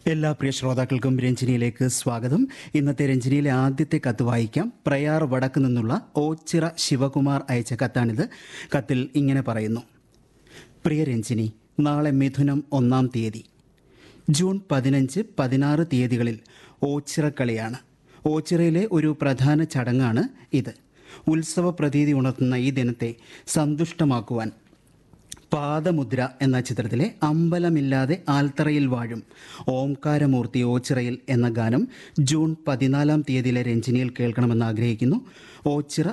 എല്ലാ പ്രിയ ശ്രോതാക്കൾക്കും രഞ്ജിനിയിലേക്ക് സ്വാഗതം ഇന്നത്തെ രഞ്ജിനിയിലെ ആദ്യത്തെ കത്ത് വായിക്കാം പ്രയാർ വടക്ക് നിന്നുള്ള ഓച്ചിറ ശിവകുമാർ അയച്ച കത്താണിത് കത്തിൽ ഇങ്ങനെ പറയുന്നു പ്രിയ രഞ്ജിനി നാളെ മിഥുനം ഒന്നാം തീയതി ജൂൺ പതിനഞ്ച് പതിനാറ് തീയതികളിൽ ഓച്ചിറക്കളിയാണ് ഓച്ചിറയിലെ ഒരു പ്രധാന ചടങ്ങാണ് ഇത് ഉത്സവ പ്രതീതി ഉണർത്തുന്ന ഈ ദിനത്തെ സന്തുഷ്ടമാക്കുവാൻ പാദമുദ്ര എന്ന ചിത്രത്തിലെ അമ്പലമില്ലാതെ ആൽത്തറയിൽ വാഴും ഓംകാരമൂർത്തി ഓച്ചിറയിൽ എന്ന ഗാനം ജൂൺ പതിനാലാം തീയതിയിലെ രഞ്ജിനിയിൽ കേൾക്കണമെന്ന് ആഗ്രഹിക്കുന്നു ഓച്ചിറ